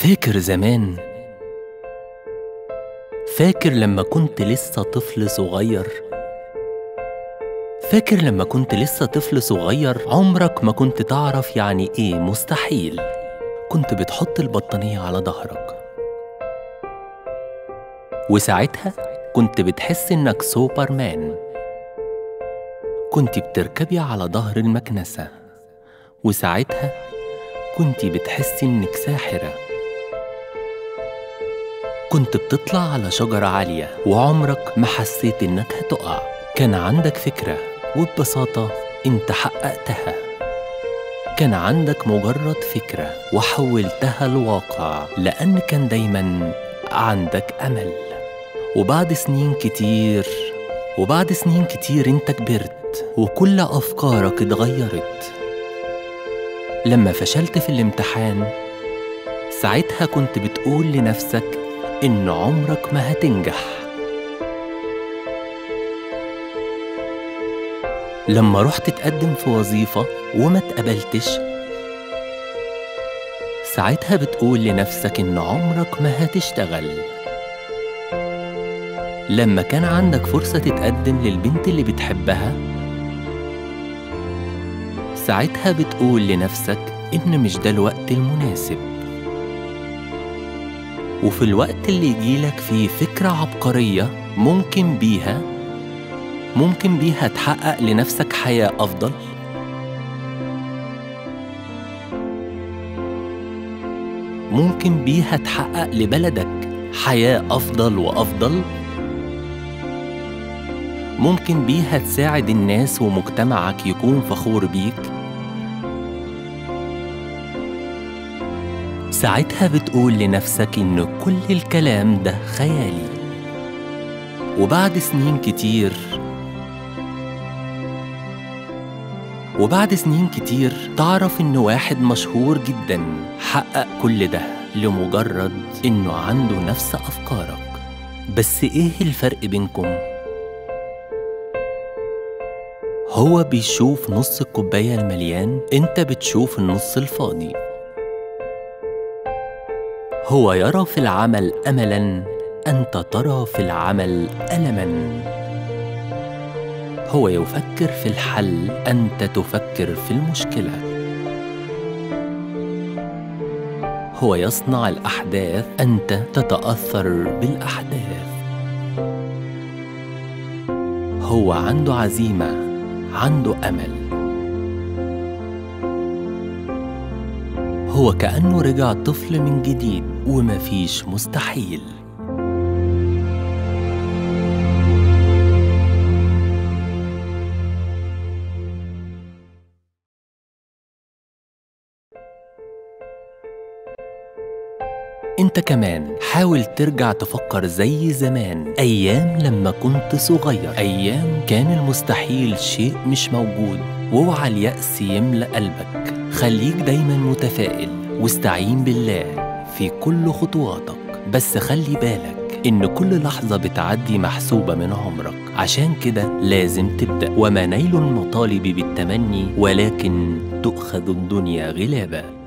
فاكر زمان فاكر لما كنت لسه طفل صغير فاكر لما كنت لسه طفل صغير عمرك ما كنت تعرف يعني ايه مستحيل كنت بتحط البطانية على ظهرك وساعتها كنت بتحس انك سوبرمان كنت بتركبي على ظهر المكنسة وساعتها كنت بتحسي انك ساحرة كنت بتطلع على شجرة عالية وعمرك ما حسيت انك هتقع كان عندك فكرة وببساطة انت حققتها كان عندك مجرد فكرة وحولتها لواقع لأن كان دايما عندك أمل وبعد سنين كتير وبعد سنين كتير انت كبرت وكل أفكارك اتغيرت لما فشلت في الامتحان ساعتها كنت بتقول لنفسك إن عمرك ما هتنجح لما رحت تقدم في وظيفة وما تقبلتش ساعتها بتقول لنفسك إن عمرك ما هتشتغل لما كان عندك فرصة تتقدم للبنت اللي بتحبها ساعتها بتقول لنفسك إن مش ده الوقت المناسب وفي الوقت اللي يجيلك فيه فكرة عبقرية ممكن بيها ممكن بيها تحقق لنفسك حياة أفضل ممكن بيها تحقق لبلدك حياة أفضل وأفضل ممكن بيها تساعد الناس ومجتمعك يكون فخور بيك ساعتها بتقول لنفسك إن كل الكلام ده خيالي وبعد سنين كتير وبعد سنين كتير تعرف إن واحد مشهور جدا حقق كل ده لمجرد إنه عنده نفس أفكارك بس إيه الفرق بينكم؟ هو بيشوف نص الكوباية المليان انت بتشوف النص الفاضي هو يرى في العمل املا انت ترى في العمل الما هو يفكر في الحل انت تفكر في المشكله هو يصنع الاحداث انت تتاثر بالاحداث هو عنده عزيمه عنده امل هو كانه رجع طفل من جديد ومفيش مستحيل انت كمان حاول ترجع تفكر زي زمان ايام لما كنت صغير ايام كان المستحيل شيء مش موجود واوعى اليأس يملأ قلبك خليك دايما متفائل واستعين بالله في كل خطواتك بس خلي بالك إن كل لحظة بتعدي محسوبة من عمرك عشان كده لازم تبدأ وما نيل المطالب بالتمني ولكن تؤخذ الدنيا غلابًا